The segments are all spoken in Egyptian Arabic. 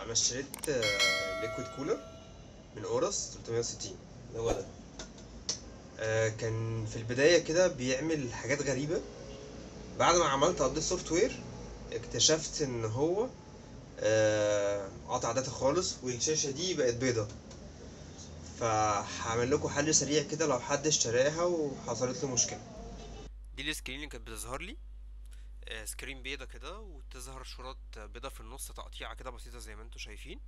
انا اشتريت ليكويد كولر من اورس 360 اللي هو ده آه، كان في البداية كده بيعمل حاجات غريبة بعد ما عملت ابديت سوفت وير اكتشفت ان هو آه، قاطع داتا خالص والشاشة دي بقت بيضة فهعمل لكم حل سريع كده لو حد اشتراها وحصلت له مشكلة دي السكرين اللي كانت بتظهر لي آه، سكرين بيضة كده وتظهر شرط بيضة في النص تقطيعة كده بسيطة زي ما انتوا شايفين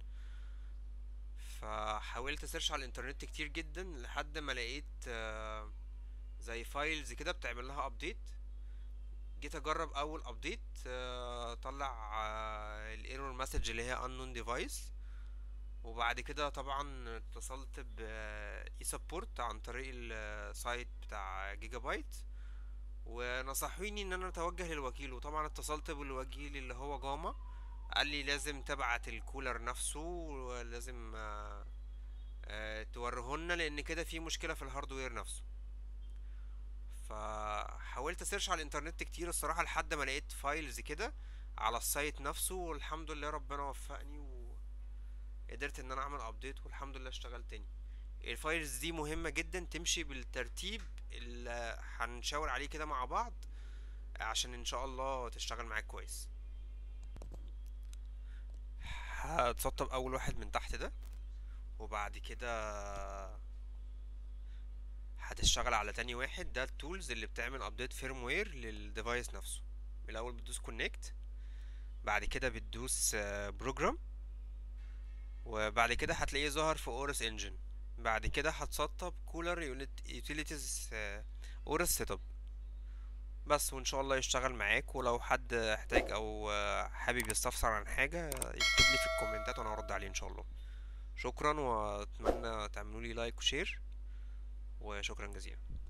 فحاولت اسيرش على الانترنت كتير جدا لحد ما لقيت آه، زي فايلز كده بتعمل لها ابديت جيت اجرب اول ابديت طلع الايرور مسج اللي هي unknown device وبعد كده طبعا اتصلت ب اي سبورت عن طريق السايت بتاع جيجا بايت ونصحوني ان انا اتوجه للوكيل وطبعا اتصلت بالوكيل اللي هو جاما قال لي لازم تبعت الكولر نفسه ولازم آه، آه، توريهولنا لان كده في مشكله في الهاردوير نفسه فحاولت اسيرش على الانترنت كتير الصراحه لحد ما لقيت فايلز كده على السايت نفسه والحمد لله ربنا وفقني وقدرت ان انا اعمل ابديت والحمد لله اشتغل تاني الفايلز دي مهمه جدا تمشي بالترتيب اللي هنشاور عليه كده مع بعض عشان ان شاء الله تشتغل معاك كويس هتسطب اول واحد من تحت ده وبعد كده هتشتغل على تاني واحد ده التولز اللي بتعمل ابديت فيرموير للديفايس نفسه الاول بتدوس كونكت بعد كده بتدوس بروجرام وبعد كده هتلاقيه ظهر في اورس انجن بعد كده هتسطب كولر يوتيليتيز اورس سيت اب بس وان شاء الله يشتغل معاك ولو حد احتاج او آه، حابب يستفسر عن حاجة يكتب لي في الكومنتات وانا هرد عليه ان شاء الله شكرا واتمنى تعملوا لي لايك وشير وشكرا جزيلا